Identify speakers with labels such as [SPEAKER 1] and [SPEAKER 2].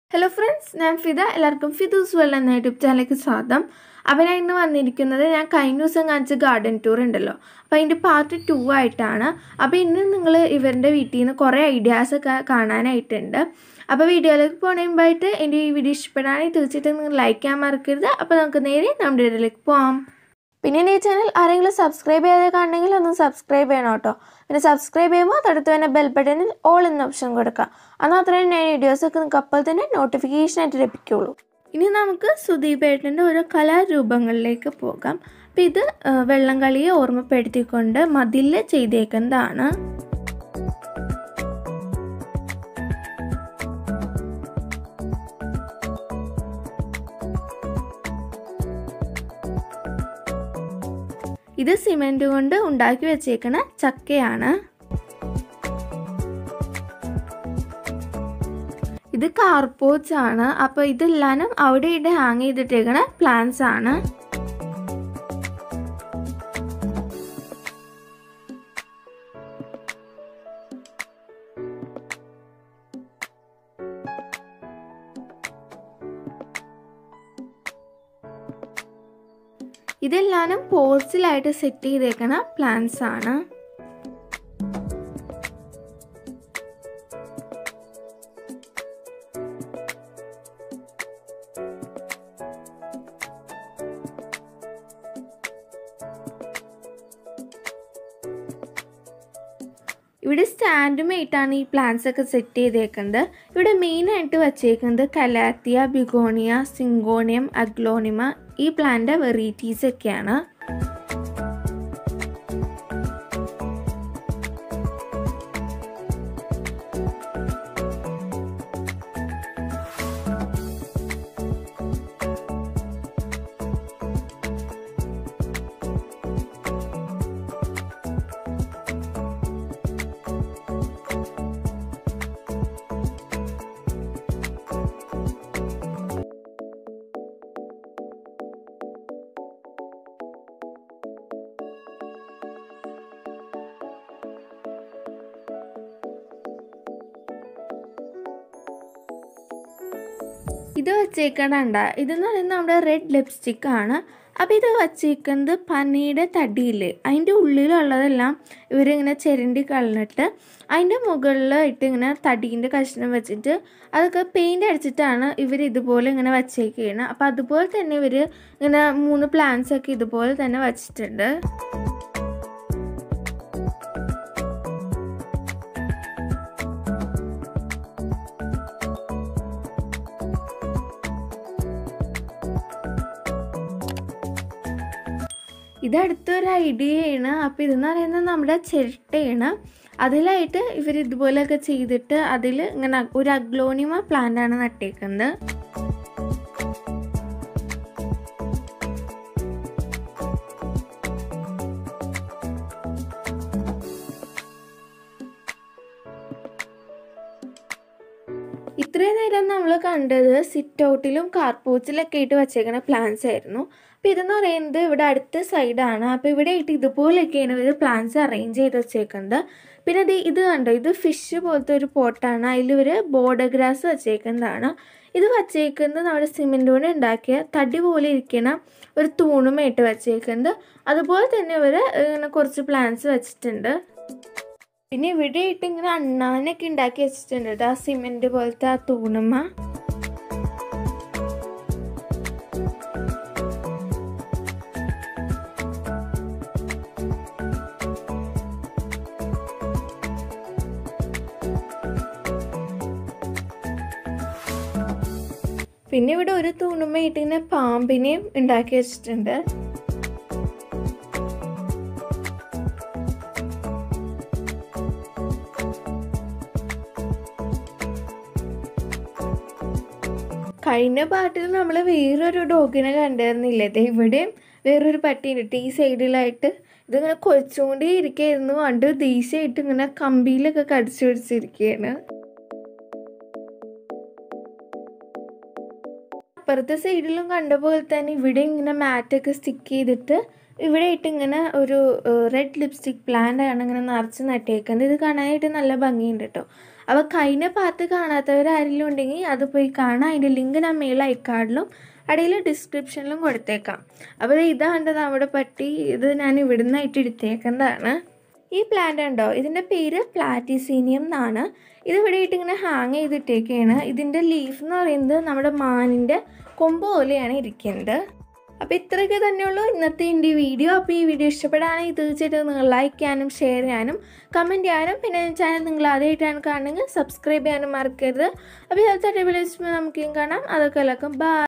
[SPEAKER 1] hello friends ഞാൻ ഫിദ എല്ലാവർക്കും ഫിദൂസ് well എന്ന യൂട്യൂബ് ചാനലിലേക്ക് സ്വാഗതം അപ്പോൾ ഞാൻ ഇന്ന് വന്നിരിക്കുന്നത് ഞാൻ കഴിഞ്ഞ ദിവസം കാണിച്ച ഗാർഡൻ ടൂർ ഉണ്ടല്ലോ അപ്പോൾ അതിൻ്റെ പാർട്ട് ടു ആയിട്ടാണ് അപ്പോൾ ഇന്ന് നിങ്ങൾ ഇവരുടെ വീട്ടിൽ നിന്ന് കുറേ ഐഡിയാസ് ഒക്കെ കാണാനായിട്ടുണ്ട് അപ്പോൾ വീഡിയോയിലേക്ക് പോകുന്നതിന് മുമ്പായിട്ട് എൻ്റെ ഈ വീഡിയോ ഇഷ്ടപ്പെടാണെങ്കിൽ തീർച്ചയായിട്ടും നിങ്ങൾ ലൈക്ക് ചെയ്യാൻ മറക്കരുത് അപ്പോൾ നമുക്ക് നേരെ നമ്മുടെ വീഡിയോയിലേക്ക് പോകാം പിന്നെ എൻ്റെ ഈ ചാനൽ ആരെങ്കിലും സബ്സ്ക്രൈബ് ചെയ്യാതെ കാണണമെങ്കിൽ ഒന്ന് സബ്സ്ക്രൈബ് ചെയ്യണം കേട്ടോ പിന്നെ സബ്സ്ക്രൈബ് ചെയ്യുമ്പോൾ തൊട്ടടുത്ത് തന്നെ ബെൽ ബട്ടണിൽ ഓൾ എന്ന ഓപ്ഷൻ കൊടുക്കുക എന്നാൽ അത്രയും ഞാൻ വീഡിയോസൊക്കെ നിങ്ങൾക്ക് അപ്പോൾ തന്നെ നോട്ടിഫിക്കേഷൻ ആയിട്ട് ലഭിക്കുള്ളൂ ഇനി നമുക്ക് സുദീപേട്ടൻ്റെ ഓരോ കലാരൂപങ്ങളിലേക്ക് പോകാം അപ്പോൾ ഇത് ആ, വെള്ളംകളിയെ ഓർമ്മപ്പെടുത്തിക്കൊണ്ട് മതിൽ ചെയ്തേക്കുന്നതാണ് ഇത് സിമെൻറ്റ് കൊണ്ട് ഉണ്ടാക്കി വെച്ചേക്കണ ചക്കയാണ് ഇത് കാർപോച്ച് ആണ് അപ്പോൾ ഇതെല്ലാനും അവിടെ ഇവിടെ ഹാങ് ചെയ്തിട്ടേക്കണ പ്ലാന്റ്സ് ആണ് ഇതെല്ലാനും പോർസിലായിട്ട് സെറ്റ് ചെയ്തേക്കണ പ്ലാന്റ്സ് ആണ് ഇവിടെ സ്റ്റാൻഡുമായിട്ടാണ് ഈ പ്ലാന്റ്സ് ഒക്കെ സെറ്റ് ചെയ്തേക്കുന്നത് ഇവിടെ മെയിനായിട്ട് വച്ചേക്കുന്നത് കലാത്തിയ ബിഗോണിയ സിങ്കോണിയം അഗ്ലോണിമ ഈ പ്ലാന്റ് വെറൈറ്റീസ് ഒക്കെയാണ് ഇത് വച്ചേക്കണണ്ട ഇതെന്ന് പറയുന്നത് നമ്മുടെ റെഡ് ലിപ്സ്റ്റിക് ആണ് അപ്പോൾ ഇത് വച്ചേക്കുന്നത് പനയുടെ തടിയില്ലേ അതിൻ്റെ ഉള്ളിലുള്ളതെല്ലാം ഇവരിങ്ങനെ ചിരണ്ടി കളഞ്ഞിട്ട് അതിൻ്റെ മുകളിലായിട്ട് ഇങ്ങനെ തടീൻ്റെ കഷ്ണം വെച്ചിട്ട് അതൊക്കെ പെയിൻ്റ് അടിച്ചിട്ടാണ് ഇവർ ഇതുപോലെ ഇങ്ങനെ വച്ചേക്കുകയാണ് അപ്പോൾ അതുപോലെ തന്നെ ഇവർ ഇങ്ങനെ മൂന്ന് പ്ലാന്റ്സ് ഒക്കെ ഇതുപോലെ തന്നെ വച്ചിട്ടുണ്ട് ഇത് അടുത്തൊരു ഐഡിയയാണ് അപ്പോൾ ഇതെന്ന് പറയുന്നത് നമ്മുടെ ചിരട്ടയാണ് അതിലായിട്ട് ഇവർ ഇതുപോലെയൊക്കെ ചെയ്തിട്ട് അതിൽ ഇങ്ങനെ ഒരു അഗ്ലോണിമ പ്ലാന്റ് ആണ് നട്ടേക്കുന്നത് ഇത്രയും നേരം നമ്മൾ കണ്ടത് സിറ്റ് ഔട്ടിലും കാർപോച്ചിലൊക്കെ ആയിട്ട് വെച്ചേക്കുന്ന പ്ലാന്റ്സ് ആയിരുന്നു അപ്പോൾ ഇതെന്ന് പറയുന്നത് ഇവിടെ അടുത്ത സൈഡാണ് അപ്പോൾ ഇവിടെ ആയിട്ട് ഇതുപോലെയൊക്കെയാണ് ഇവർ പ്ലാന്റ്സ് അറേഞ്ച് ചെയ്ത് വെച്ചേക്കുന്നത് പിന്നെ ഇത് ഇത് കണ്ടോ ഇത് ഫിഷ് പോലത്തെ ഒരു പോട്ടാണ് അതിൽ ഇവർ ബോർഡർ ഗ്രാസ് വെച്ചേക്കുന്നതാണ് ഇത് വച്ചേക്കുന്നത് നമ്മുടെ സിമെൻറ്റ് കൊണ്ട് ഉണ്ടാക്കിയ തടി പോലെ ഇരിക്കുന്ന ഒരു തൂണുമായിട്ട് വെച്ചേക്കുന്നത് അതുപോലെ തന്നെ ഇവർ ഇങ്ങനെ കുറച്ച് പ്ലാന്റ്സ് വെച്ചിട്ടുണ്ട് പിന്നെ ഇവിടെ ആയിട്ട് ഇങ്ങനെ അണ്ണാനൊക്കെ ഉണ്ടാക്കി വെച്ചിട്ടുണ്ട് കേട്ടോ ആ സിമെന്റ് പോലത്തെ ആ തൂണുമ്മ പിന്നെ ഇവിടെ ഒരു തൂണുമ്മയായിട്ട് ഇങ്ങനെ പാമ്പിനെയും ഉണ്ടാക്കി വെച്ചിട്ടുണ്ട് കഴിഞ്ഞ പാട്ടിൽ നമ്മൾ വേറൊരു ഡോഗിനെ കണ്ടിരുന്നില്ലേ ദേ ഇവിടെയും വേറൊരു പട്ടിയുണ്ട് ഈ സൈഡിലായിട്ട് ഇതിങ്ങനെ കൊച്ചുകൊണ്ടേ ഇരിക്കുകയായിരുന്നു പണ്ട് ദേഷ്യമായിട്ട് ഇങ്ങനെ കമ്പിയിലൊക്കെ കടിച്ചു പിടിച്ചിരിക്കുകയാണ് അപ്പുറത്തെ സൈഡിലും കണ്ട പോലെ തന്നെ ഇവിടെ ഇങ്ങനെ മാറ്റൊക്കെ സ്റ്റിക്ക് ചെയ്തിട്ട് ഇവിടെ ആയിട്ട് ഇങ്ങനെ ഒരു റെഡ് ലിപ്സ്റ്റിക് പ്ലാന്റ് ആണ് ഇങ്ങനെ നിറച്ച് നട്ടേക്കുന്നത് ഇത് കാണാനായിട്ട് നല്ല ഭംഗിയുണ്ട് കേട്ടോ അപ്പോൾ കഴിഞ്ഞ പാർട്ട് കാണാത്തവരാരെങ്കിലും ഉണ്ടെങ്കിൽ അത് പോയി കാണാം അതിൻ്റെ ലിങ്ക് ഞാൻ മേൽ ഐക്കാർഡിലും അടിയിൽ ഡിസ്ക്രിപ്ഷനിലും കൊടുത്തേക്കാം അപ്പോൾ ഇതാണ് നമ്മുടെ പട്ടി ഇത് ഞാൻ ഇവിടുന്നായിട്ട് എടുത്തേക്കുന്നതാണ് ഈ പ്ലാന്റ് ഉണ്ടോ ഇതിൻ്റെ പേര് പ്ലാറ്റിസീനിയം എന്നാണ് ഇത് ഇവിടെ ആയിട്ട് ഇങ്ങനെ ഹാങ് ചെയ്തിട്ടേക്കാണ് ഇതിൻ്റെ ലീഫ് എന്ന് പറയുന്നത് നമ്മുടെ മാനിൻ്റെ കൊമ്പ് പോലെയാണ് ഇരിക്കുന്നത് അപ്പോൾ ഇത്രയൊക്കെ തന്നെയുള്ളൂ ഇന്നത്തെ എൻ്റെ വീഡിയോ അപ്പോൾ ഈ വീഡിയോ ഇഷ്ടപ്പെടുകയാണെങ്കിൽ തീർച്ചയായിട്ടും നിങ്ങൾ ലൈക്ക് ചെയ്യാനും ഷെയർ ചെയ്യാനും കമൻറ്റ് ചെയ്യാനും പിന്നെ ചാനൽ നിങ്ങൾ ആദ്യമായിട്ടാണ് കാണുന്നെങ്കിൽ സബ്സ്ക്രൈബ് ചെയ്യാനും മറക്കരുത് അപ്പോൾ ഇതുപോലത്തെ അടിപൊളി നമുക്ക് കാണാം അതൊക്കെ എല്ലാവർക്കും ബൈ